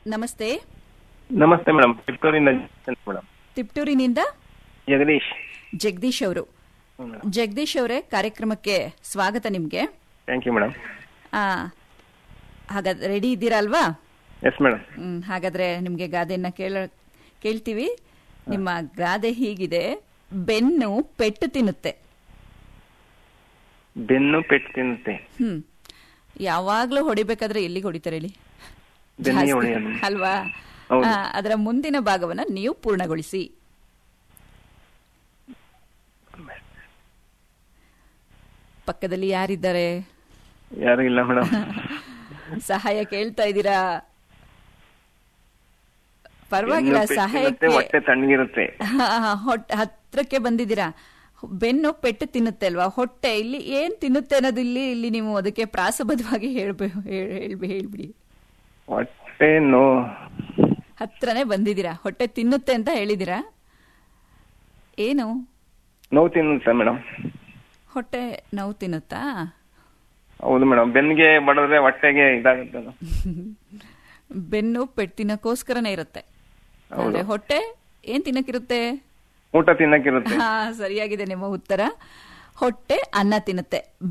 ನಮಸ್ತೆ ನಮಸ್ತೆ ಮೇಡಮ್ ಚಿತ್ತೂರಿಂದ ಮೇಡಮ್ ತಿಪ್ಟೂರಿನಿಂದ ಜಗದೀಶ್ ಜಗದೀಶ್ ಅವರು ಹ್ಞೂ ಮೇಡಮ್ ಜಗದೀಶ್ ಅವರೇ ಕಾರ್ಯಕ್ರಮಕ್ಕೆ ಸ್ವಾಗತ ನಿಮಗೆ ಥ್ಯಾಂಕ್ ಯು ಮೇಡಮ್ ಹಾಗಾದ್ರೆ ರೆಡಿ ಇದ್ದೀರಾ ಅಲ್ವಾ ಎಸ್ ಮೇಡಮ್ ಹ್ಮ್, ಹಾಗಾದ್ರೆ ನಿಮಗೆ ಗಾದೆಯನ್ನ ಕೇಳ ಕೇಳ್ತೀವಿ ನಿಮ್ಮ ಗಾದೆ ಹೀಗಿದೆ ಬೆನ್ನು ಪೆಟ್ಟು ತಿನ್ನುತ್ತೆ ಬೆನ್ನು ಪೆಟ್ಟು ತಿನ್ನುತ್ತೆ ಹ್ಮ್ ಯಾವಾಗ್ಲೂ ಹೊಡಿಬೇಕಾದ್ರೆ ಎಲ್ಲಿಗೆ ಹೊಡಿತಾರೆ ಹೇಳಿ ಬೆನ್ನಿಗೆ ಜಾಸ್ತಿ, ಹೊಡೆಯೋದು. ಅಲ್ವಾ ಹೌದು. ಆ, ಅದರ ಮುಂದಿನ ಭಾಗವನ್ನ ನೀವು ಪೂರ್ಣಗೊಳಿಸಿ ಪಕ್ಕದಲ್ಲಿ ಯಾರಿದ್ದಾರೆ ಯಾರು ಇಲ್ಲ ಮೇಡಮ್ ಸಹಾಯ ಕೇಳ್ತಾ ಇದ್ದೀರಾ ಪರವಾಗಿಲ್ಲ ಸಹಾಯಕ್ಕೆ ಹೊಟ್ಟೆ ತಣ್ಣಗಿರುತ್ತೆ ಹಾ, ಹಾ, ಹೊಟ್ ಹತ್ರಕ್ಕೆ ಬಂದಿದ್ದೀರಾ ಬೆನ್ನು ಪೆಟ್ಟು ತಿನ್ನುತ್ತೆ ಅಲ್ವಾ ಹೊಟ್ಟೆ ಇಲ್ಲಿ ಏನ್ ತಿನ್ನುತ್ತೆ ಅನ್ನೋದು ಇಲ್ಲಿ ಇಲ್ಲಿ ನೀವು ಅದಕ್ಕೆ ಪ್ರಾಸಬದ್ಧವಾಗಿ ಹೇಳ್ಬೇ ಹೇಳ್- ಹೇಳ್ಬಿ ಹೇಳ್ಬಿಡಿ ಹೊಟ್ಟೆ ನೋ ಹತ್ರನೇ ಬಂದಿದ್ದೀರಾ ಹೊಟ್ಟೆ ತಿನ್ನುತ್ತೆ ಅಂತ ಹೇಳಿದ್ದೀರಾ ಏನು ನೋವು ತಿನ್ನುತ್ತೆ ಮೇಡಮ್ ಹೊಟ್ಟೆ ನೋವು ತಿನ್ನುತ್ತಾ ಹೌದು ಮೇಡಮ್ ಬೆನ್ನಿಗೆ ಬಡಿದ್ರೆ ಹೊಟ್ಟೆಗೆ ಇದಾಗುತ್ತೆ ಅದು. ಬೆನ್ನು ಪೆಟ್ಟು ತಿನ್ನಕ್ಕೋಸ್ಕರನೇ ಇರುತ್ತೆ ಹೌದು. ಆದ್ರೆ ಹೊಟ್ಟೆ ಏನ್ ತಿನ್ನಕ್ಕಿರುತ್ತೆ ಊಟ ತಿನ್ನಕ್ಕಿರುತ್ತೆ ಹಾ ಸರಿಯಾಗಿದೆ ನಿಮ್ಮ ಉತ್ತರ ಹೊಟ್ಟೆ ಅನ್ನ ತಿನ್ನುತ್ತೆ